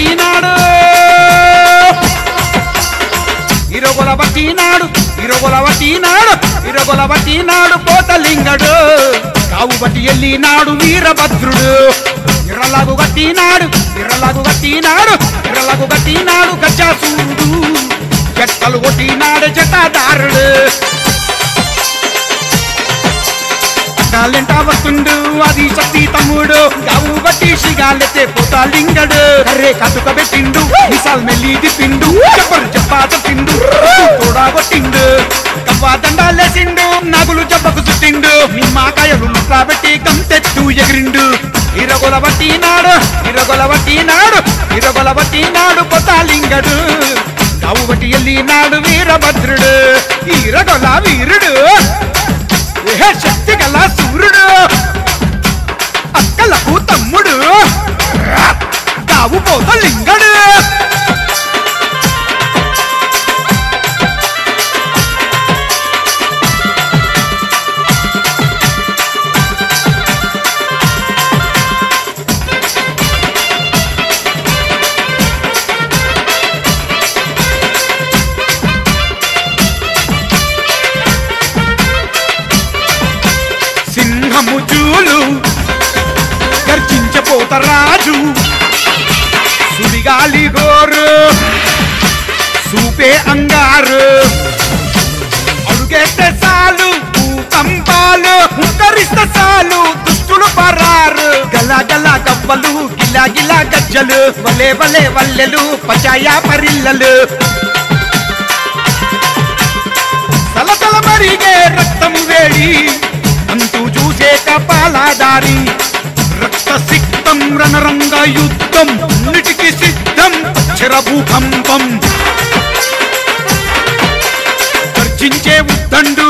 పట్టినాడు ఇరగొల పట్టినాడు ఇరగొల పట్టినాడు ఇరగొల పట్టినాడు పోతలింగడు కావు బట్టి ఎల్లినాడు వీరభద్రుడు ఇర్రలాగు కట్టినాడు ఇర్రలాగు కట్టినాడు ఇర్రలాగు కట్టినాడు గజాసూరుడు చెట్టలు కొట్టినాడు జటాదారుడు టాలెంట్ వస్తుండు అది శక్తి తమ్ముడు గావు బట్టి సిగాలెత్తే పోతాలింగడు అరే కటుక పెట్టిండు మిసాల్ మెల్లి దిప్పిండు చెప్పరు చెప్పాత తిండు తోడా కొట్టిండు కవ్వా దండాలేసిండు నగులు చెప్పకు చుట్టిండు నిమ్మకాయలు ముట్లా పెట్టి కంతెత్తు ఎగిరిండు ఇరగొల బట్టినాడు ఇరగొల బట్టినాడు ఇరగొల బట్టినాడు పోతాలింగడు గావు బట్టి ఎల్లినాడు వీరభద్రుడు ఇరగొల వీరుడు ఏ శక్తి గల సూర్యుడు అక్కలకు తమ్ముడు దావు పోత లింగడు సింహము చూలు గర్జించపోత రాజు సుడిగాలి గోరు సూపే అంగారు అడుగేస్తే చాలు భూకంపాలు ఉత్తరిస్తే చాలు దుష్టులు పరారు గల గల గవ్వలు గిలా గిలా గజ్జలు వలే వలే వల్లెలు పచాయా పరిల్లలు సలసల మరిగే రక్తం వేడి అంతు చూసే కపాలదారి రక్త సిక్తం రణరంగ యుద్ధం అన్నిటికి సిద్ధం అక్షర భూకంపం గర్జించే ఉద్దండు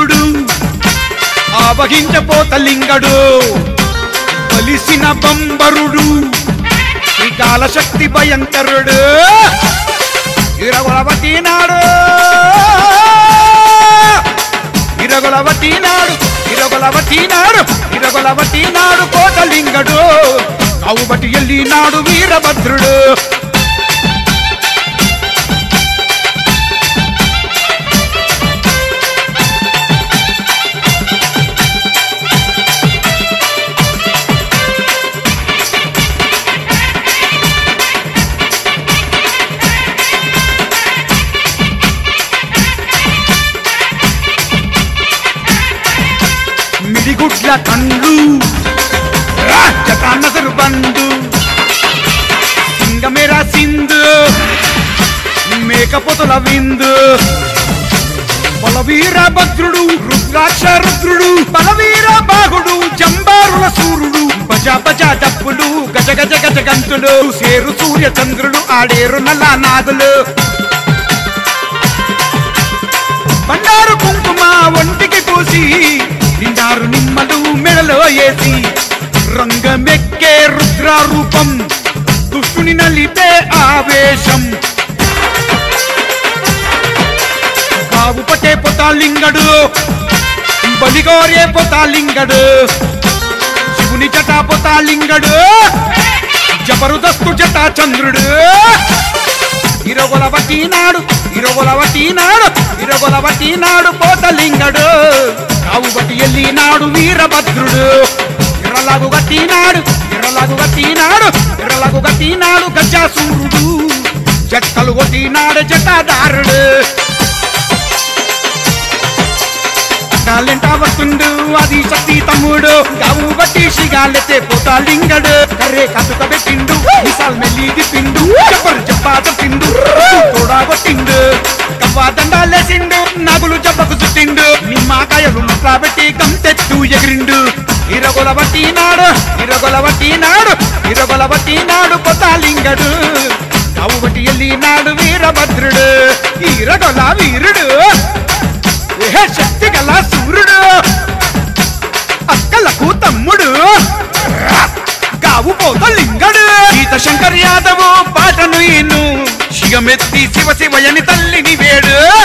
ఆవహించపోతలింగడు బలిసిన బంబరుడు శ్రీకాల శక్తి భయంకరుడు ఇరగొలవతి నాడు ఇరగొలవతి నాడు ఇరగొలవతి నాడు ఇరగొలవతి నాడు కోటలింగడు కావుబట్టి ఎల్లినాడు వీరభద్రుడు మిడిగుడ్ల కండ్లు రాజక నజరు బండు సింగమేరా సింధు మేకపోతుల విందు బలవీర భద్రుడు రుద్రాక్ష రుద్రుడు బలవీర బాహుడు జంబారుల సూర్యుడు బజ బజ డప్పులు గజ గజ గజ గంతులు సేరు సూర్య చంద్రులు ఆడేరు నల్ల నాదులు బండారు కుంకుమ ఒంటికి పూసి నిండారు నిమ్మలు మెడలో వేసి రంగమెక్కే రుద్ర రూపం దుష్టుని నలిపే ఆవేశం కావు పటే పొతాలింగడు బలిగోరే పొతాలింగడు శివుని జటా పొతాలింగడు జబరుదస్తు జటా చంద్రుడు ఇరగొల వటీనాడు ఇరగొల వటీనాడు ఇరగొల వటీనాడు పోతలింగడు కావు బట్టి ఎల్లినాడు వీరభద్రుడు ఇర్రలాగు గట్టినాడు ఇర్రలాగు గట్టినాడు ఇర్రలాగు గట్టినాడు గజాసూరుడు చెట్టలు కొట్టినాడు జటాదారుడు టాలెంట్ వస్తుండు అది శక్తి తమ్ముడు గావు బట్టి సిగాలెత్తే పోతాలింగడు కర్రే కతుక పెట్టిండు మిసాల్ మెల్లి దిప్పిండు చెప్పరు చెప్పాత తిండు తోడా కొట్టిండు కవ్వా దండాలేసిండు నగులు జబ్బకు చుట్టిండు నిమ్మకాయలు ముట్లా పెట్టి కంతెత్తు ఎగిరిండు ఇరగొల బట్టి నాడు ఇరగొల బట్టి నాడు ఇరగొల బట్టి నాడు పోతాలింగడు గావు బట్టి ఎల్లినాడు వీరభద్రుడు ఇరగొల వీరుడు ఏ శక్తి గల సూర్యుడు అక్కలకు తమ్ముడు గావు పోత లింగడు గీత శంకర్ యాదవ్ పాటను ఈను శిగమెత్తి శివ శివయని తల్లిని వేడు